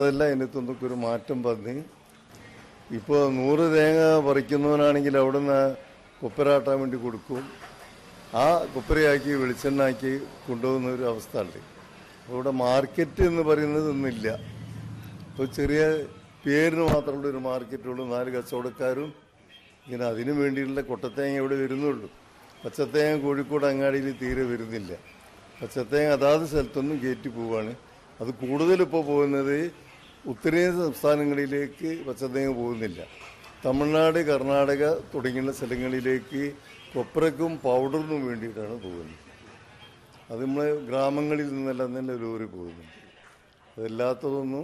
അതെല്ലാം അതിനകത്തൊന്നൊക്കെ ഒരു മാറ്റം വന്ന് ഇപ്പോൾ നൂറ് തേങ്ങ പറിക്കുന്നവനാണെങ്കിൽ അവിടുന്ന് കുപ്പരാട്ടാൻ വേണ്ടി കൊടുക്കും ആ കുപ്പരയാക്കി വെളിച്ചെണ്ണാക്കി കൊണ്ടുപോകുന്ന ഒരു അവസ്ഥ ഉണ്ട് ഇവിടെ മാർക്കറ്റ് എന്ന് പറയുന്നത് ഒന്നുമില്ല ഇപ്പോൾ ചെറിയ പേരിന് മാത്രമുള്ള ഒരു മാർക്കറ്റുള്ളൂ നാല് കച്ചവടക്കാരും ഇങ്ങനെ അതിനു വേണ്ടിയിട്ടുള്ള കൊട്ടത്തേങ്ങ ഇവിടെ വരുന്നുള്ളൂ പച്ചത്തേങ്ങ കോഴിക്കോട് അങ്ങാടിയിൽ തീരെ വരുന്നില്ല പച്ചത്തേങ്ങ അതാത് സ്ഥലത്തൊന്നും കയറ്റി പോവാണ് അത് കൂടുതലിപ്പോൾ പോകുന്നത് ഉത്തരേന്ത്യ സംസ്ഥാനങ്ങളിലേക്ക് പച്ചത്തേങ്ങ പോകുന്നില്ല തമിഴ്നാട് കർണാടക തുടങ്ങിയുള്ള സ്ഥലങ്ങളിലേക്ക് കൊപ്രക്കും പൗഡറിനും വേണ്ടിയിട്ടാണ് പോകുന്നത് അത് നമ്മളെ ഗ്രാമങ്ങളിൽ നിന്നെല്ലാം തന്നെ ലോറി പോകുന്നുണ്ട് അതല്ലാത്തതൊന്നും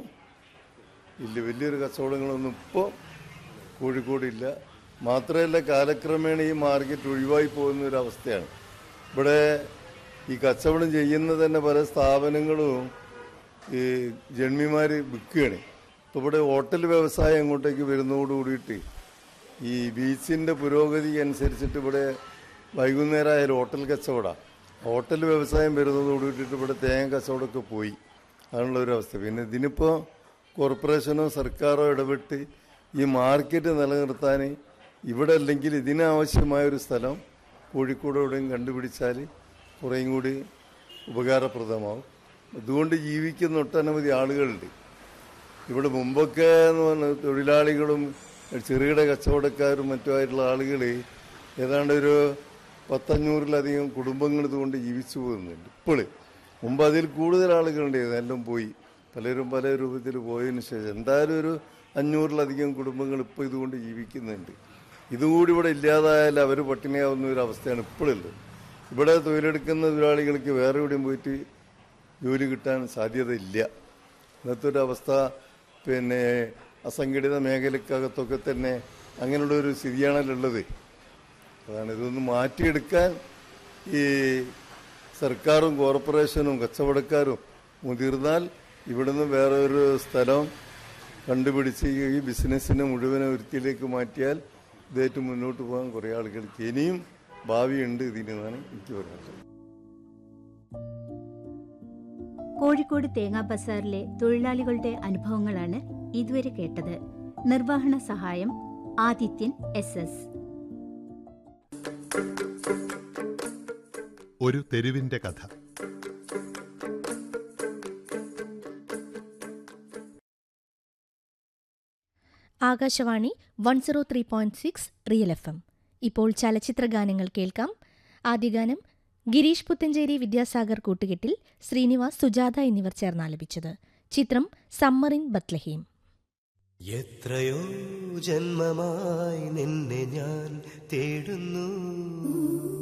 ഇല്ല വലിയൊരു കച്ചവടങ്ങളൊന്നും ഇപ്പോൾ കോഴിക്കോടില്ല മാത്രമല്ല കാലക്രമേണ ഈ മാർക്കറ്റ് ഒഴിവായി പോകുന്ന ഒരു അവസ്ഥയാണ് ഇവിടെ ഈ കച്ചവടം ചെയ്യുന്ന തന്നെ പല സ്ഥാപനങ്ങളും ഈ ജന്മിമാർ വിൽക്കുകയാണ് ഇപ്പോൾ ഇവിടെ ഹോട്ടൽ വ്യവസായം അങ്ങോട്ടേക്ക് വരുന്നതോട് കൂടിയിട്ട് ഈ ബീച്ചിൻ്റെ പുരോഗതി അനുസരിച്ചിട്ട് ഇവിടെ വൈകുന്നേരം ആയാലും ഹോട്ടൽ കച്ചവടമാണ് ഹോട്ടൽ വ്യവസായം വരുന്നതോട് കൂടിയിട്ട് ഇവിടെ തേങ്ങ കച്ചവടമൊക്കെ പോയി അതാണുള്ള ഒരു അവസ്ഥ പിന്നെ ഇതിനിപ്പോൾ കോർപ്പറേഷനോ സർക്കാരോ ഇടപെട്ട് ഈ മാർക്കറ്റ് നിലനിർത്താൻ ഇവിടെ അല്ലെങ്കിൽ ഇതിനാവശ്യമായ ഒരു സ്ഥലം കോഴിക്കോട് എവിടെയും കണ്ടുപിടിച്ചാൽ കുറേയും കൂടി ഉപകാരപ്രദമാവും അതുകൊണ്ട് ജീവിക്കുന്ന ഒട്ടനവധി ആളുകളുണ്ട് ഇവിടെ മുമ്പൊക്കെ എന്ന് പറഞ്ഞാൽ തൊഴിലാളികളും ചെറുകിട കച്ചവടക്കാരും മറ്റുമായിട്ടുള്ള ആളുകൾ ഏതാണ്ട് ഒരു പത്തഞ്ഞൂറിലധികം കുടുംബങ്ങൾ ഇതുകൊണ്ട് ജീവിച്ചു പോകുന്നുണ്ട് ഇപ്പോൾ മുമ്പ് അതിൽ കൂടുതൽ ആളുകളുണ്ട് എല്ലാം പോയി പലരും പല രൂപത്തിൽ പോയതിനു ശേഷം എന്തായാലും ഒരു അഞ്ഞൂറിലധികം കുടുംബങ്ങൾ ഇപ്പോൾ ഇതുകൊണ്ട് ജീവിക്കുന്നുണ്ട് ഇതുകൂടി ഇവിടെ ഇല്ലാതായാൽ അവർ പട്ടിണിയാവുന്ന ഒരു അവസ്ഥയാണ് ഇപ്പോഴുള്ളത് ഇവിടെ തൊഴിലെടുക്കുന്ന തൊഴിലാളികൾക്ക് വേറെ എവിടെയും പോയിട്ട് ജോലി കിട്ടാൻ സാധ്യതയില്ല ഇന്നത്തെ ഒരു അവസ്ഥ പിന്നെ അസംഘടിത മേഖലക്കകത്തൊക്കെ തന്നെ അങ്ങനെയുള്ള ഒരു സ്ഥിതിയാണല്ലോ ഉള്ളത് അതാണ് ഇതൊന്ന് മാറ്റിയെടുക്കാൻ ഈ സർക്കാരും കോർപ്പറേഷനും കച്ചവടക്കാരും മുതിർന്നാൽ ഇവിടുന്ന് വേറെ ഒരു സ്ഥലം കണ്ടുപിടിച്ച് ഈ ബിസിനസ്സിനെ മുഴുവൻ ഒരുത്തിയിലേക്ക് മാറ്റിയാൽ ഇതേറ്റവും മുന്നോട്ട് പോകാൻ കുറേ ആളുകൾക്ക് ഇനിയും ഭാവിയുണ്ട് ഇതിനെന്നാണ് എനിക്ക് പറയുന്നത് കോഴിക്കോട് തേങ്ങാ ബസാറിലെ തൊഴിലാളികളുടെ അനുഭവങ്ങളാണ് ഇതുവരെ കേട്ടത് നിർവഹണ സഹായം ആദിത്യൻ എസ് എസ് ഒരു തെരുവിന്റെ കഥ Akashvani one zero three point six real F M ഇപ്പോൾ ചലച്ചിത്ര ഗാനങ്ങൾ കേൾക്കാം ആദ്യ ഗാനം ഗിരീഷ് പുത്തഞ്ചേരി വിദ്യാസാഗർ കൂട്ടുകെട്ടിൽ ശ്രീനിവാസ് സുജാത എന്നിവർ ചേർന്നാലപിച്ചത് ചിത്രം സമ്മറിൻ ബത്ലഹീം എത്രയോ ജന്മമായി നിന്നെ ഞാൻ തേടുന്നു